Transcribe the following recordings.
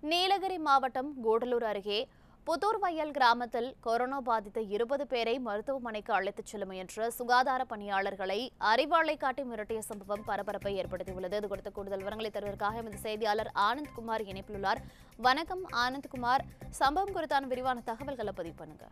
நீலகிரி மாவட்டம் கூடலூர் அருகே புதூர் வயல் கிராமத்தில் கொரோனா பாதித்த இருபது பேரை மருத்துவமனைக்கு அழைத்துச் செல்ல முயன்ற சுகாதார பணியாளர்களை அறிவாளை காட்டி மிரட்டிய சம்பவம் பரபரப்பை ஏற்படுத்தியுள்ளது இது குறித்த கூடுதல் விவரங்களை தருவதற்காக எமது செய்தியாளர் ஆனந்த் குமார் இணைப்பில் உள்ளார் வணக்கம் ஆனந்த் குமார் சம்பவம் குறித்தான விரிவான தகவல்களை பதிவு பண்ணுங்க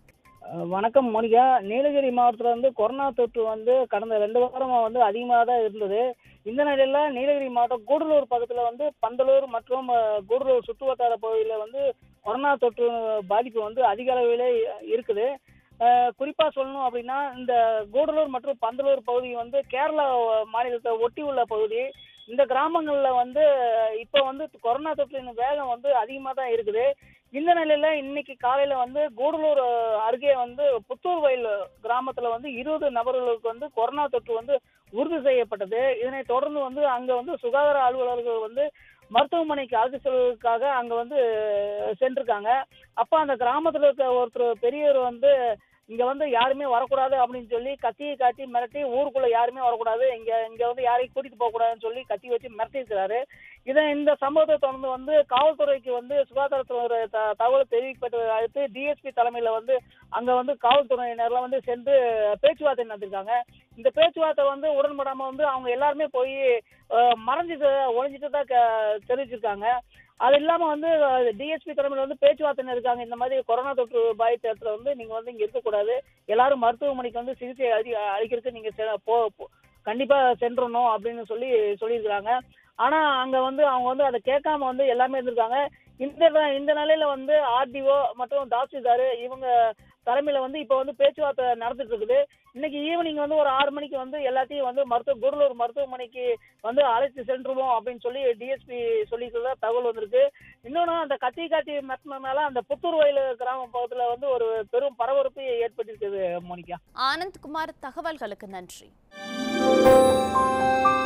அஹ் வணக்கம் மோனிகா நீலகிரி மாவட்டத்தில் வந்து கொரோனா தொற்று வந்து கடந்த ரெண்டு வாரமா வந்து அதிகமாக தான் இருந்தது இந்த நிலையில நீலகிரி மாவட்டம் கூடலூர் பக்கத்தில் வந்து பந்தலூர் மற்றும் அஹ், கூடலூர் சுற்றுவட்டார பகுதியில் வந்து கொரோனா தொற்று பாதிப்பு வந்து அதிக அளவிலே இருக்குது அஹ், குறிப்பா சொல்லணும் அப்படின்னா இந்த கூடலூர் மற்றும் பந்தலூர் பகுதி வந்து கேரளா மாநிலத்தை ஒட்டி உள்ள பகுதி இந்த கிராமங்கள்ல வந்து இப்போ வந்து கொரோனா தொற்றின் வேகம் வந்து அதிகமாக தான் இருக்குது இந்த நிலையில இன்னைக்கு காலையில வந்து கூடலூர் அஹ், அருகே வந்து புத்தூர் வயல் கிராமத்துல வந்து இருபது நபர்களுக்கு வந்து கொரோனா தொற்று வந்து உறுதி செய்யப்பட்டது இதனை தொடர்ந்து வந்து அங்க வந்து சுகாதார அலுவலர்கள் வந்து மருத்துவமனைக்கு அழைத்து செல்வதற்காக அங்க வந்து அஹ், சென்றிருக்காங்க அப்ப அந்த கிராமத்துல இருக்க ஒருத்தர் பெரியவர் வந்து இங்க வந்து யாருமே வரக்கூடாது அப்படின்னு சொல்லி கத்தியை காட்டி மிரட்டி ஊருக்குள்ள யாருமே வரக்கூடாது இங்க இங்க வந்து யாரையும் கூட்டிட்டு போக கூடாதுன்னு சொல்லி கத்தி வச்சு மிரட்டி இருக்கிறாரு இதை இந்த சம்பவத்தை தொடர்ந்து வந்து காவல்துறைக்கு வந்து சுகாதாரத்துறை த- தகவல் தெரிவிக்கப்பட்டதை அடுத்து டிஎஸ்பி தலைமையில வந்து அங்க வந்து காவல்துறையினர்லாம் வந்து சென்று பேச்சுவார்த்தை நடத்திருக்காங்க இந்த பேச்சுவார்த்தை வந்து உடன்படாம வந்து அவங்க எல்லாருமே போய் அஹ், மறைஞ்சிட்டு ஒழிஞ்சிட்டு தான் க- தெரிவிச்சிருக்காங்க அது இல்லாம வந்து டிஎஸ்பி தலைமையில வந்து பேச்சுவார்த்தை இருக்காங்க இந்த மாதிரி கொரோனா தொற்று பாதித்த இடத்துல வந்து நீங்க வந்து இங்க இருக்கக்கூடாது எல்லாரும் மருத்துவமனைக்கு வந்து சிகிச்சை அளி அளிக்கிறதுக்கு நீங்க செ- போ போ- கண்டிப்பா சென்றணும் அப்படின்னு சொல்லி சொல்லியிருக்கிறாங்க ஆனா அங்க வந்து அவங்க வந்து அதை கேட்காம வந்து எல்லாமே இருந்திருக்காங்க இந்த ந- இந்த நிலையில வந்து ஆர்டிஓ மற்றும் தாசில்தார் இவங்க தலைமையில வந்து இப்போ வந்து பேச்சுவார்த்தை நடந்துட்டு இருக்குது இன்னைக்கு ஈவினிங் வந்து ஒரு ஆறு மணிக்கு வந்து எல்லாத்தையும் வந்து மருத்துவ கூடலூர் மருத்துவமனைக்கு வந்து அழைத்து சென்றுவோம் அப்படின்னு சொல்லி டிஎஸ்பி சொல்லிக்கிறதா தகவல் வந்திருக்கு இன்னொன்று அந்த கத்தி காட்டி மிரட்டினதுனால அந்த புத்தூர் வயல் கிராம பக்கத்துல வந்து ஒரு பெரும் பரபரப்பு ஏற்பட்டிருக்குது மோனிகா ஆனந்த் குமார் தகவல்களுக்கு நன்றி